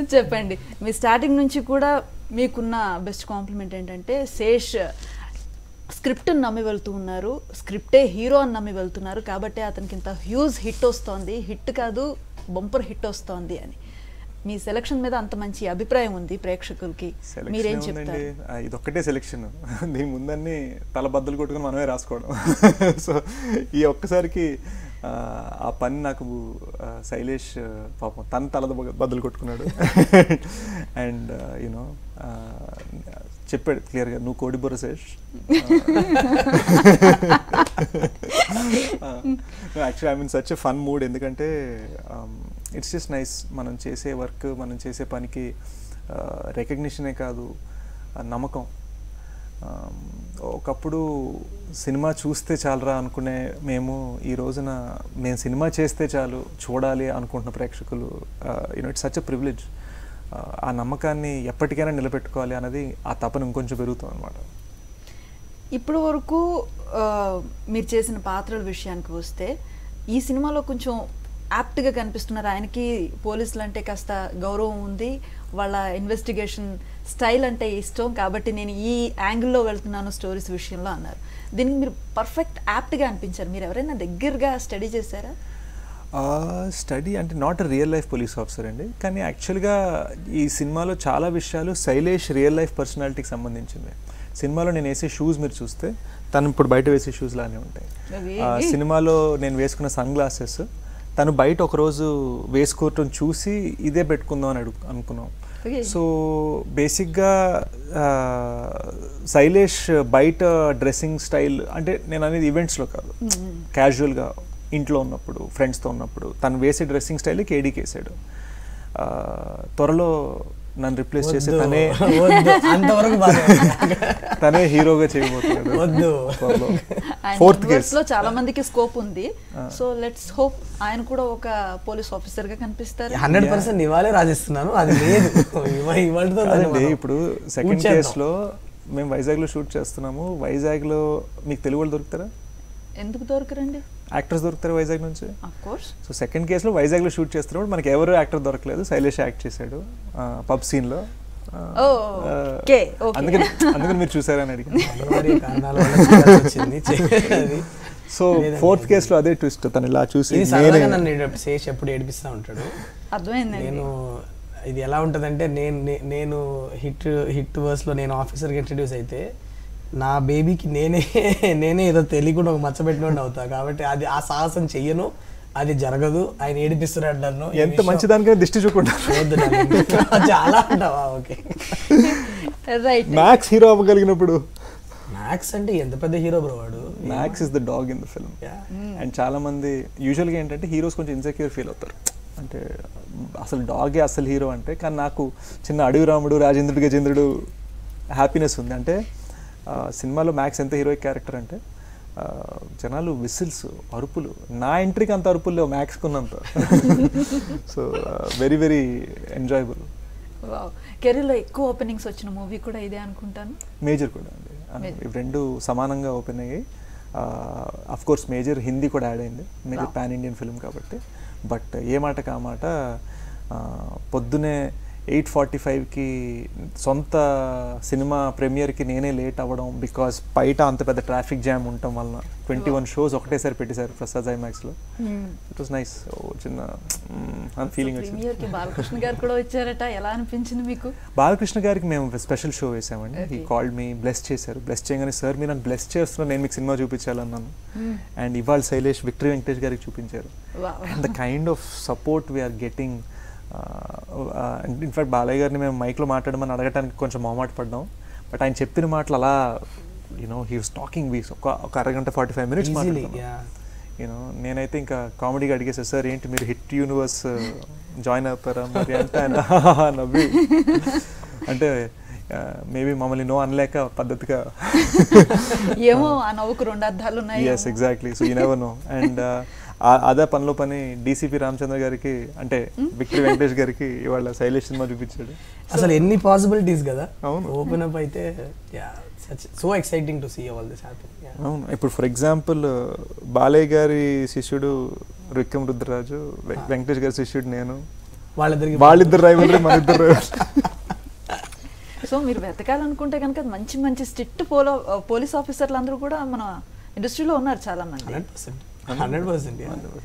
చెప్పండి మీ స్టార్టింగ్ నుంచి కూడా మీకున్న బెస్ట్ కాంప్లిమెంట్ ఏంటంటే శేష్ స్క్రిప్ట్ నమ్మి వెళ్తూ ఉన్నారు స్క్రిప్టే హీరో అని నమ్మి వెళ్తున్నారు కాబట్టి అతనికి ఇంత హ్యూజ్ హిట్ వస్తోంది హిట్ కాదు బంపర్ హిట్ వస్తోంది అని మీ సెలక్షన్ మీద అంత మంచి అభిప్రాయం ఉంది ప్రేక్షకులకి మీరేం సెలక్షన్ చెప్తారు ఏముందండి ఆ, ఇదొక్కటే సెలక్షన్ దీని ముందన్ని తల బద్దలు కొట్టుకుని మనమే రాసుకోవడం సో ఈ ఒక్కసారికి ఆ, ఆ పని నాకు ఆ, శైలేష్ ఆ, పాపం తన తల బ- బద్దలు కొట్టుకున్నాడు అండ్ యూనో చెప్పాడు క్లియర్గా నువ్వు కోడి బుర్ర Sesh actually I mean such a fun mood ఎందుకంటే ఇట్స్ జస్ట్ నైస్ మనం చేసే వర్క్ మనం చేసే పనికి రికగ్నిషనే కాదు ఆ నమ్మకం Um, ఒకప్పుడు సినిమా చూస్తే చాలరా అనుకునే మేము ఈ రోజున మేము సినిమా చేస్తే చాలు చూడాలి అనుకుంటున్న ప్రేక్షకులు you know it's such a privilege ఆ నమ్మకాన్ని ఎప్పటికైనా నిలబెట్టుకోవాలి అనేది ఆ తపన ఇంకొంచెం పెరుగుతాం అనమాట ఇప్పుడు వరకు ఆ, మీరు చేసిన పాత్రల విషయానికి వస్తే ఈ సినిమాలో కొంచెం యాప్ట్గా కనిపిస్తున్నారు ఆయనకి పోలీసులు అంటే కాస్త గౌరవం ఉంది వాళ్ళ ఇన్వెస్టిగేషన్ స్టైల్ అంటే ఇష్టం కాబట్టి నేను ఈ యాంగిల్లో వెళ్తున్నాను స్టోరీస్ విషయంలో అన్నారు దీనికి మీరు పర్ఫెక్ట్ యాప్ట్గా అనిపించారు మీరు ఎవరైనా దగ్గరగా స్టడీ చేశారా స్టడీ అంటే not real life police officer అండి కానీ యాక్చువల్గా ఈ సినిమాలో చాలా విషయాలు శైలేష్ రియల్ లైఫ్ పర్సనాలిటీకి సంబంధించింది సినిమాలో నేను వేసే షూస్ మీరు చూస్తే తను ఇప్పుడు బయట వేసే షూస్ లానే ఉంటాయి అవి ఆ, సినిమాలో నేను వేసుకున్న సన్ గ్లాసెస్ తను బయట ఒకరోజు వేసుకోవటం చూసి ఇదే పెట్టుకుందాం అని అడుగు అనుకున్నాం Okay. సో బేసిక్గా ఆ, శైలేష్ బయట డ్రెస్సింగ్ స్టైల్ అంటే నేను అనేది ఈవెంట్స్లో కాదు క్యాజువల్గా ఇంట్లో ఉన్నప్పుడు ఫ్రెండ్స్తో ఉన్నప్పుడు తను వేసే డ్రెస్సింగ్ స్టైల్ కేడీకి వేసాడు ఆ, త్వరలో నన్ను రిప్లేస్ చేసే వద్దు, తనే వద్దు, అంతవరకు బాగా తనే హీరోగా చేయబోతున్నాడు వద్దు. త్వరలో ఆయన ఫోర్త్ universe కేస్ లో చాలా మందికి స్కోప్ ఉంది సో లెట్స్ హోప్ ఆయన కూడా ఒక పోలీస్ ఆఫీసర్ గా కనిపిస్తారు హండ్రెడ్ పర్సెంట్ ఇవాళే రాసిస్తున్నాను అది లేదు ఇవ- ఇవాళతో దాన్ని అదండి మనం ఇప్పుడు సెకండ్ పూడ్చేద్దాం. కేసులో మేము వైజాగ్లో షూట్ చేస్తున్నాము వైజాగ్లో మీకు తెలుగు వాళ్ళు దొరుకుతారా ఎందుకు దొరకరండి యాక్టర్స్ దొరుకుతారు వైజాగ్ నుంచి అఫ్ కోర్స్ సో సెకండ్ కేసులో వైజాగ్లో షూట్ చేస్తున్నప్పుడు మనకి ఎవరు యాక్టర్ దొరకలేదు శైలేష్ యాక్ట్ చేశాడు పబ్ సీన్లో Oh, okay, okay. అందుకని అందుకని మీరు చూసారని అడిగాను అనివార్య కారణాల వల్ల చేయాల్సి వచ్చింది చేయాలి. సో ఫోర్త్ కేసులో అదే ట్విస్ట్ తను ఇలా చూసి ఇది సరదాగా నేనే నన్ను ఈడ శేష్ ఎప్పుడు ఏడిపిస్తూ ఉంటాడు అర్థమైందండి నేను ఇది ఎలా ఉంటుందంటే నేను నే- నేను హిట్ హిట్ వర్స్లో నేను ఆఫీసర్కి ఇంట్రడ్యూస్ అయితే నా బేబీకి నేనే నేనే ఏదో తెలియకుండా ఒక మచ్చబెట్టినోడు అవుతా కాబట్టి అది ఆ సాహసం చెయ్యను అది జరగదు ఆయన ఏడిపిస్తున్నాడు నన్ను ఈ ఎంత విషయం- మంచిదానికైనా దిష్టి చూకుంటారు వద్దు darling. చాలా అంటావా ఓకే రైట్ మ్యాక్స్ హీరో అవ్వగలిగినప్పుడు మ్యాక్స్ అంటే ఎంత పెద్ద హీరో బ్రో వాడు Max is the dog in the film Yeah. And చాలా మంది యూజువల్గా ఏంటంటే హీరోస్ కొంచెం ఇన్సెక్యూర్ ఫీల్ అవుతారు అంటే అసలు డాగే అసలు హీరో అంటే కానీ నాకు చిన్న అడవి రాముడు రాజేంద్రుడు గజేంద్రుడు హ్యాపీనెస్ ఉంది అంటే ఆ, సినిమాలో మ్యాక్స్ ఎంత హీరోయిక్ క్యారెక్టర్ అంటే ఆ, జనాలు విసిల్స్ అరుపులు నా ఎంట్రీకి అంత అరుపులు లేవు మ్యాక్స్కి ఉన్నంత so very very enjoyable wow కెరీర్లో ఎక్కువ ఓపెనింగ్స్ వచ్చిన మూవీ కూడా ఇదే అనుకుంటాను మేజర్ కూడా అండి ఆ, ఇవి రెండు సమానంగా ఓపెన్ అయ్యాయి అఫ్ కోర్స్ మేజర్ హిందీ కూడా యాడ్ అయింది మేజర్ పాన్ ఇండియన్ ఫిల్మ్ కాబట్టి బట్ ఏ మాటకి ఆ మాట ఆ, పొద్దునే ఎయిట్ ఫార్టీ ఫైవ్కి సొంత సినిమా ప్రీమియర్కి నేనే లేట్ అవ్వడం బికాస్ బయట అంత పెద్ద ట్రాఫిక్ జామ్ ఉండటం వలన ట్వంటీ వన్ షోస్ ఒకటేసారి పెట్టేశారు ప్రసాద్ ఐమాక్స్లో ఇట్ వాస్ నైస్ చిన్న అని ఫీలింగ్ వచ్చింది ప్రీమియర్ కి బాలకృష్ణ గారు కూడా వచ్చారట ఎలా అనిపించింది మీకు బాలకృష్ణ గారికి మేము స్పెషల్ షో వేసామండి ఈ Okay. కాల్డ్ మీ బ్లెస్ చేశారు బ్లెస్ చేయగానే సార్ మీరు నన్ను బ్లెస్ చేస్తున్నారు నేను మీకు సినిమా చూపించాలన్నాను అండ్ ఇవాళ శైలేష్ విక్టరీ వెంకటేష్ గారికి చూపించారు wow and the kind of support we are getting in fact Balayya గారిని మేము మైక్లో మాట్లాడమని అడగడానికి కొంచెం మొహమాట పడ్డాం బట్ ఆయన చెప్పిన మాటలు అలా యూనో హీ వాస్ టాకింగ్ వీస్ ఒక ఒక అరగంట ఫార్టీ ఫైవ్ మినిట్స్ ఈజీలీ మాట్లాడుతున్నాం యూనో నేనైతే ఇంకా కామెడీగా అడిగేసా సార్ ఏంటి మీరు హిట్ యూనివర్స్ జాయిన్ అవుతారా మరి అంటే ఆయన నవ్వి అంటే మేబీ మమ్మల్ని నో అనలేక పద్ధతిగా ఏమో ఆ నవ్వుకు రెండు అర్థాలు ఉన్నాయి yes exactly so you never know and అదే పనిలో పని డీసీపీ రామచంద్ర గారికి అంటే విక్టరీ వెంకటేష్ గారికి ఇవాళ శైలేష్ సినిమా చూపించాడు అసలు ఎన్ని పాసిబిలిటీస్ కదా అవును. ఓపెన్ అప్ అయితే so exciting to see all this happen అవును ఇప్పుడు ఫర్ ఎగ్జాంపుల్ బాలయ్య గారి శిష్యుడు విక్రమ్ రుద్రరాజు వె- వెంకటేష్ గారి శిష్యుడు నేను వాళ్ళిద్దరికి వాళ్ళిద్దరు రైవల్ మన ఇద్దరు rival. సో మీరు వెతకాలనుకుంటే కనుక మంచి మంచి స్ట్రిక్ట్ పోలో పోలీస్ ఆఫీసర్లు అందరూ కూడా మన ఇండస్ట్రీలో ఉన్నారు చాలా మంది హండ్రెడ్ పర్సెంట్ హండ్రెడ్ పర్సెంట్